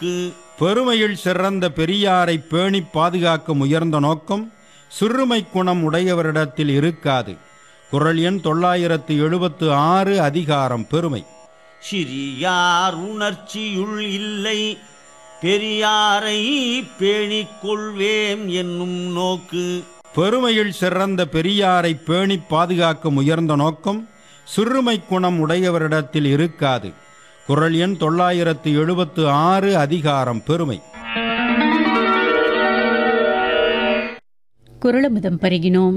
நோக்கு பெருமையில் சிறந்த பெரியாரை பேணிப் பாதுகாக்க உயர்ந்த நோக்கம் சிறுமை குணம் உடையவரிடத்தில் இருக்காது குரல் எண் தொள்ளாயிரத்து எழுபத்து ஆறு அதிகாரம் பெருமை சிறியார் உணர்ச்சியுள் இல்லை பெரியாரை பேணிக் கொள்வேம் என்னும் நோக்கு பெருமையில் சிறந்த பெரியாரை பேணிப் பாதுகாக்க உயர்ந்த நோக்கம் சிறுமை குணம் உடையவரிடத்தில் இருக்காது குரல் எண் தொள்ளாயிரத்து எழுபத்து ஆறு அதிகாரம் பெருமை குரலமுதம் பருகினோம்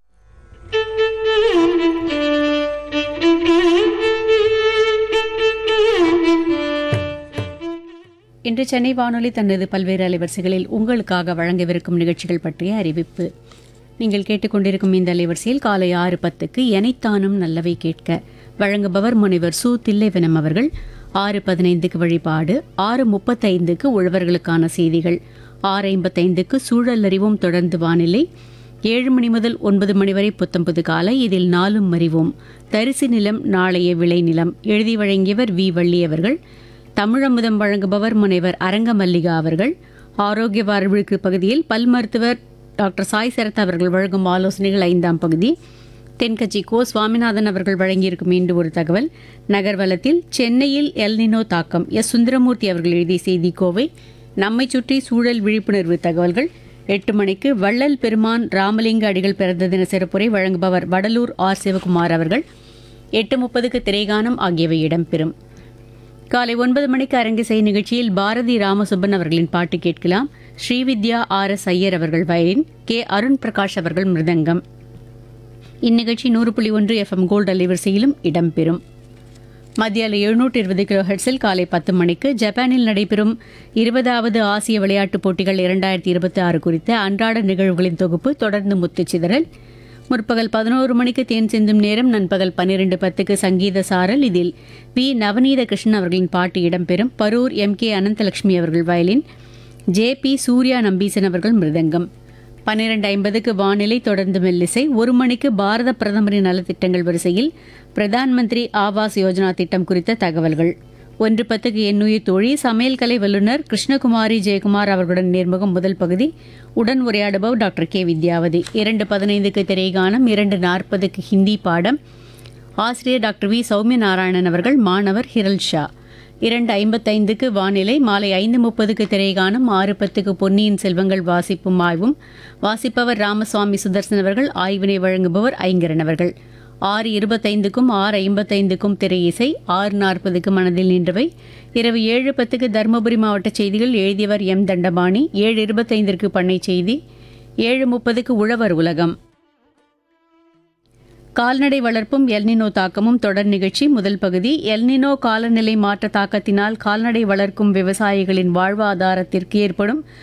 இன்று சென்னை வானொலி தனது பல்வேறு அலைவரிசைகளில் உங்களுக்காக வழங்கவிருக்கும் நிகழ்ச்சிகள் பற்றிய அறிவிப்பு நீங்கள் கேட்டுக்கொண்டிருக்கும் இந்த அலைவரிசையில் காலை ஆறு பத்துக்கு எனைத்தானும் நல்லவை கேட்க வழங்குபவர் முனைவர் சு தில்லைவனம் அவர்கள் ஆறு பதினைந்துக்கு வழிபாடு ஆறு முப்பத்தைந்துக்கு உழவர்களுக்கான செய்திகள் ஆறு ஐம்பத்தைந்துக்கு சூழல் அறிவும் தொடர்ந்து வானிலை ஏழு மணி முதல் ஒன்பது மணி வரை புத்தம்புது காலை இதில் நாளும் அறிவோம் தரிசு நிலம் நாளைய விளை நிலம் எழுதி வழங்கியவர் வி வள்ளி அவர்கள் தமிழமுதம் வழங்குபவர் முனைவர் அரங்க மல்லிகா அவர்கள் ஆரோக்கிய வாழ்விற்கு பகுதியில் பல் மருத்துவர் டாக்டர் சாய் சரத் அவர்கள் வழங்கும் ஆலோசனைகள் ஐந்தாம் பகுதி தென்கட்சி கோ சுவாமிநாதன் அவர்கள் வழங்கியிருக்கும் மீண்டும் ஒரு தகவல் நகர்வலத்தில் சென்னையில் எல்னினோ தாக்கம் எஸ் சுந்தரமூர்த்தி அவர்கள் எழுதிய செய்தி கோவை நம்மை சுற்றி சூழல் விழிப்புணர்வு தகவல்கள் எட்டு மணிக்கு வள்ளல் பெருமான் ராமலிங்க அடிகள் பிறந்த தின சிறப்புரை வழங்குபவர் வடலூர் ஆர் சிவகுமார் அவர்கள் எட்டு முப்பதுக்கு திரைகானம் ஆகியவை இடம்பெறும் காலை ஒன்பது மணிக்கு அரங்கிசை நிகழ்ச்சியில் பாரதி ராமசுப்பன் அவர்களின் பாட்டு கேட்கலாம் ஸ்ரீவித்யா ஆர் எஸ் ஐயர் அவர்கள் வயலின் கே அருண் பிரகாஷ் அவர்கள் மிருதங்கம் இந்நிகழ்ச்சி நூறு புள்ளி ஒன்று எஃப்எம் கோல்டு அலைவரிசையிலும் இடம்பெறும் மத்தியால எழுநூற்று இருபது கிலோ ஹெர்ட்ஸில் காலை பத்து மணிக்கு ஜப்பானில் நடைபெறும் இருபதாவது ஆசிய விளையாட்டுப் போட்டிகள் இரண்டாயிரத்தி இருபத்தி ஆறு குறித்த அன்றாட நிகழ்வுகளின் தொகுப்பு தொடர்ந்து முத்துச்சிதறல் முற்பகல் பதினோரு மணிக்கு தேன் சிந்தும் நேரம் நண்பகல் பன்னிரண்டு பத்துக்கு சங்கீத சாரல் இதில் வி நவநீத கிருஷ்ணன் அவர்களின் பாட்டு இடம்பெறும் பரூர் எம் கே அனந்தலட்சுமி அவர்கள் violin J P Surya Nambeesan அவர்கள் மிருதங்கம் பன்னிரண்டு ஐம்பதுக்கு வானிலை தொடர்ந்து மெல்லிசை ஒரு மணிக்கு பாரத பிரதமரின் நலத்திட்டங்கள் வரிசையில் பிரதான் மந்திரி ஆவாஸ் யோஜனா திட்டம் குறித்த தகவல்கள் ஒன்று பத்துக்கு எண்ணுயிர் தோழி சமையல் கலை வல்லுநர் கிருஷ்ணகுமாரி ஜெயக்குமார் அவர்களுடன் நேர்முகம் முதல் பகுதி உடன் உரையாடுபவர் டாக்டர் கே வித்யாவதி இரண்டு பதினைந்துக்கு திரைகானம் இரண்டு நாற்பதுக்கு ஹிந்தி பாடம் ஆசிரியர் டாக்டர் வி சௌமிய நாராயணன் அவர்கள் மாணவர் ஹிரல் ஷா இரண்டு ஐம்பத்தைந்துக்கு வானிலை மாலை ஐந்து முப்பதுக்கு திரைகாணும் ஆறு பத்துக்கு பொன்னியின் செல்வங்கள் வாசிப்பும் ஆய்வும் வாசிப்பவர் ராமசுவாமி சுதர்சன் அவர்கள் ஆய்வினை வழங்குபவர் ஐங்கரன் அவர்கள் ஆறு இருபத்தைந்துக்கும் ஆறு ஐம்பத்தைந்துக்கும் திரை இசை ஆறு நாற்பதுக்கு மனதில் நின்றவை இரவு ஏழு பத்துக்கு தருமபுரி மாவட்ட செய்திகள் எழுதியவர் எம் தண்டபாணி ஏழு இருபத்தைந்திற்கு பண்ணை செய்தி ஏழு முப்பதுக்கு உழவர் உலகம் கால்நடை வளர்ப்பும் எல்னினோ தாக்கமும் தொடர் நிகழ்ச்சி முதல் பகுதி எல்னினோ காலநிலை மாற்ற தாக்கத்தினால் கால்நடை வளர்க்கும் விவசாயிகளின் வாழ்வாதாரத்திற்கு ஏற்படும்